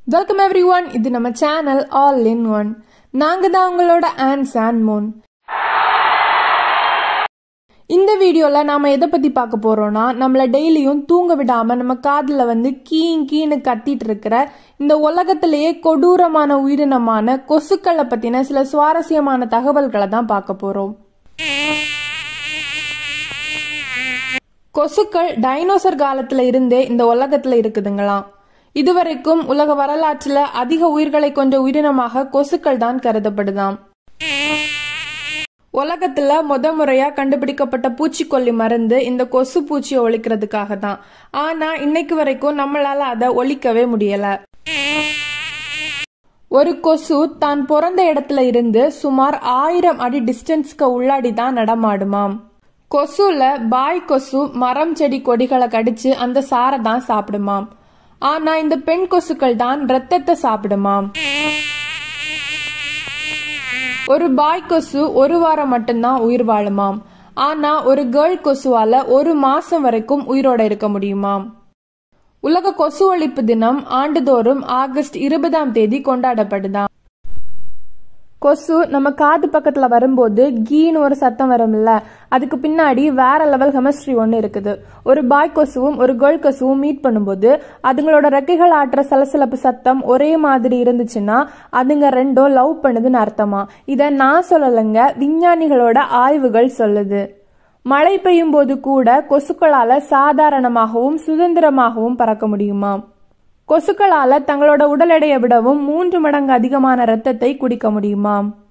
welcome every one இது நம்ம channel all in one நாங்க தான் உங்களோட ஆன்ஸ் அண்ட் மோன் இந்த வீடியோல நாம எதை பத்தி பார்க்க போறோம்னா நம்மள டெய்லியும் தூங்க விடாம நம்ம காதுல வந்து கீங் கீன்னு கத்திட்டு இருக்கிற இந்த உலகத்திலேயே கொடூரமான உயிரினமான கொசுக்களை பத்தின சில சுவாரஸ்யமான தகவல்களை தான் பார்க்க போறோம் கொசுக்கள் டைனோசர் காலத்துல இருந்தே இந்த உலகத்துல இருக்குதுங்களாம் இதுவரைக்கும் உலக வரலாற்றுல அதிக உயிர்களை கொண்ட உயிரினமாக கொசுக்கள் தான் கருதப்படுதாம் உலகத்துல முத முறையா கண்டுபிடிக்கப்பட்ட பூச்சிக்கொல்லி மருந்து இந்த கொசு பூச்சியை ஒழிக்கிறதுக்காக தான் ஆனா இன்னைக்கு வரைக்கும் நம்மளால அதை ஒழிக்கவே முடியல ஒரு கொசு தான் பிறந்த இடத்துல இருந்து சுமார் ஆயிரம் அடி டிஸ்டன்ஸ்க்கு உள்ளாடி தான் நடமாடுமாம் கொசுல பாய் கொசு மரம் செடி கொடிகளை கடிச்சு அந்த சாரை தான் சாப்பிடுமாம் ஆனா இந்த பெண் கொசுக்கள் தான் ரத்தத்தை சாப்பிடுமாம் ஒரு பாய் கொசு ஒரு வாரம் மட்டும்தான் உயிர் வாழுமாம் ஆனா ஒரு கேர்ள் கொசுவால ஒரு மாசம் வரைக்கும் உயிரோட இருக்க முடியுமாம் உலக கொசு ஒழிப்பு தினம் ஆண்டுதோறும் ஆகஸ்ட் இருபதாம் தேதி கொண்டாடப்படுதாம் கொசு நம்ம காது பக்கத்துல வரும்போது கீன்னு ஒரு சத்தம் வரும்ல அதுக்கு பின்னாடி வேற லெவல் கெமிஸ்ட்ரி ஒன்று இருக்குது ஒரு பாய் கொசுவும் ஒரு கேர்ள் கொசுவும் மீட் பண்ணும்போது அதுங்களோட ரெக்கைகள் ஆட்டுற சலசலப்பு சத்தம் ஒரே மாதிரி இருந்துச்சுன்னா அதுங்க ரெண்டும் லவ் பண்ணுதுன்னு அர்த்தமா இதை நான் சொல்லலைங்க விஞ்ஞானிகளோட ஆய்வுகள் சொல்லுது மழை பெய்யும் போது கூட கொசுக்களால சாதாரணமாகவும் சுதந்திரமாகவும் பறக்க முடியுமாம் கொசுக்களால தங்களோட உடல் எடையை விடவும் மூன்று மடங்கு அதிகமான இரத்தத்தை குடிக்க முடியுமாம்